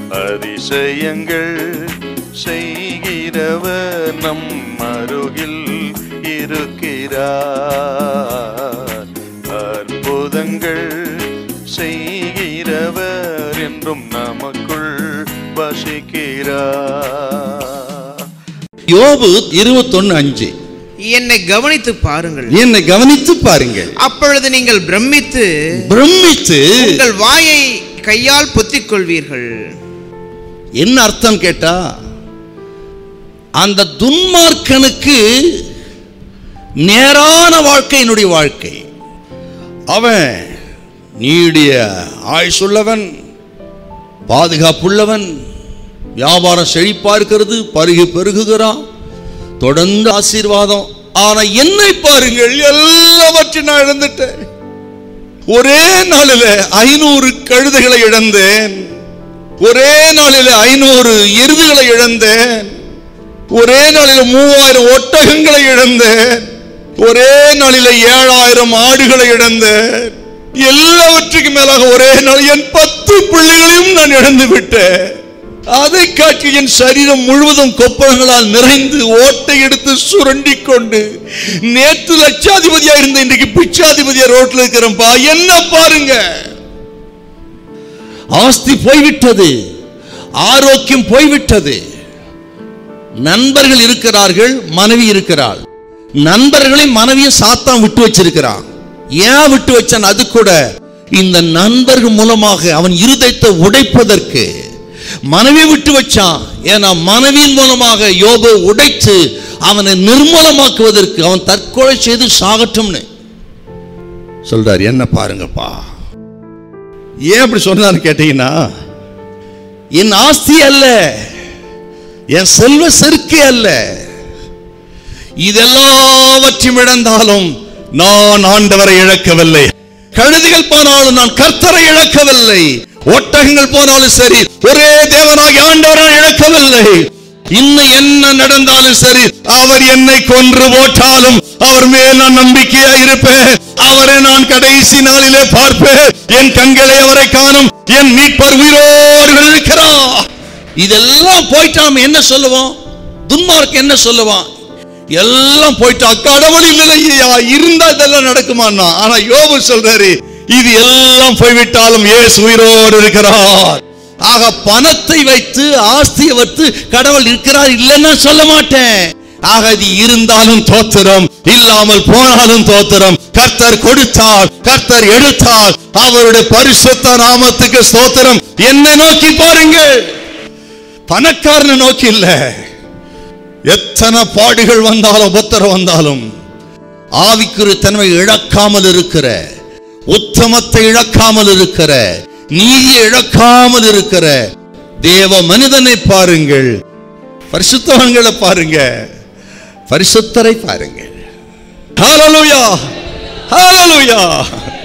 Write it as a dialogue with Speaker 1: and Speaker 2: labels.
Speaker 1: அதிசயங்கள் செய்கிறவர் நம் அருகில் இருக்கிறார் அற்புதங்கள் செய்கிறவர் என்றும் நமக்குள் வசிக்கிறார்
Speaker 2: யோபு இருபத்தொன்னு அஞ்சு
Speaker 3: என்னை கவனித்து பாருங்கள்
Speaker 2: என்னை கவனித்து பாருங்கள்
Speaker 3: அப்பொழுது நீங்கள் பிரமித்து
Speaker 2: பிரமித்து
Speaker 3: உங்கள் வாயை கையால் பொத்திக் கொள்வீர்கள்
Speaker 2: என்ன அர்த்தம் கேட்டா அந்த துன்மார்க்கனுக்கு நேரான வாழ்க்கை என்னுடைய வாழ்க்கை அவன் நீடிய ஆயுசுள்ளவன் பாதுகாப்புள்ளவன் வியாபாரம் செழிப்பா இருக்கிறது பருகி பெருகுகிறான் தொடர்ந்து ஆசீர்வாதம் ஆனா என்னை பாருங்கள் எல்லாவற்றையும் நான் இழந்துட்டேன் ஒரே நாளில் ஐநூறு கழுதைகளை இழந்தேன் ஒரே நாளில் ஐநூறு எருதுகளை இழந்தேன் ஒரே நாளில் மூவாயிரம் ஒட்டகங்களை இழந்தேன் ஒரே நாளில் ஏழாயிரம் ஆடுகளை இழந்தேன் எல்லாவற்றுக்கும் மேலாக ஒரே நாள் என் பத்து பிள்ளைகளையும் நான் இழந்து விட்டேன் அதை காட்டி என் சரீரம் முழுவதும் கொப்பளங்களால் நிறைந்து ஓட்டை எடுத்து சுரண்டி கொண்டு நேற்று லட்சாதிபதியா இருந்த இன்றைக்கு பிச்சாதிபதியா ரோட்ல இருக்கிறேன்பா என்ன பாருங்க ஆஸ்தி போய்விட்டது ஆரோக்கியம் போய்விட்டது நண்பர்கள் இருக்கிறார்கள் மனைவி இருக்கிறாள் நண்பர்களை மனைவியை சாத்தான் விட்டு வச்சிருக்கிறான் ஏன் விட்டு வச்சான் அது கூட இந்த நண்பர்கள் மூலமாக அவன் இருதயத்தை உடைப்பதற்கு மனைவி விட்டு வச்சான் ஏன்னா மனைவியின் மூலமாக யோபை உடைத்து அவனை நிர்மூலமாக்குவதற்கு அவன் தற்கொலை செய்து சாகட்டும்னு சொல்றார் என்ன பாருங்கப்பா ஏன் அப்படி சொன்னான்னு கேட்டீங்கன்னா என் ஆஸ்தி அல்ல என் செல்வ செருக்கே அல்ல இதெல்லாவற்றையும் இழந்தாலும் நான் ஆண்டவரை இழக்கவில்லை கழுதிகள் போனாலும் நான் கர்த்தரை இழக்கவில்லை ஒட்டகங்கள் போனாலும் சரி ஒரே தேவனாகி ஆண்டவரை இழக்கவில்லை இன்னும் என்ன நடந்தாலும் சரி அவர் என்னை கொன்று போட்டாலும் அவர் மேல் நான் நம்பிக்கையா இருப்பேன் அவரை நான் கடைசி நாளிலே பார்ப்பேன் என் கண்களை அவரை காணும் என் மீட்பர் உயிரோடு இருக்கிறார் இதெல்லாம் போயிட்டு நாம என்ன சொல்லுவோம் துன்மார்க்கு என்ன சொல்லுவான் எல்லாம் போயிட்டா கடவுள் இல்லையா இருந்தா இதெல்லாம் நடக்குமான்னா ஆனா யோபு சொல்றாரு இது எல்லாம் போய்விட்டாலும் இயேசு உயிரோடு இருக்கிறார் ஆக பணத்தை வைத்து ஆஸ்தியை வைத்து கடவுள் இருக்கிறார் இல்லைன்னா சொல்ல மாட்டேன் ஆக இது இருந்தாலும் தோத்திரம் இல்லாமல் போனாலும் தோத்திரம் கர்த்தர் கொடுத்தார் கர்த்தர் எடுத்தார் அவருடைய பரிசுத்த நாமத்துக்கு ஸ்தோத்திரம் என்னை நோக்கி பாருங்கள் பணக்காரனை நோக்கி இல்ல எத்தனை பாடுகள் வந்தாலும் உத்தரம் வந்தாலும் ஆவிக்குரிய தன்மை இழக்காமல் இருக்கிற உத்தமத்தை இழக்காமல் இருக்கிற நீதியை இழக்காமல் இருக்கிற தேவ மனிதனை பாருங்கள் பரிசுத்தவன்களை பாருங்க பரிசுத்தரை பாருங்கள் ஹalleluya ஹalleluya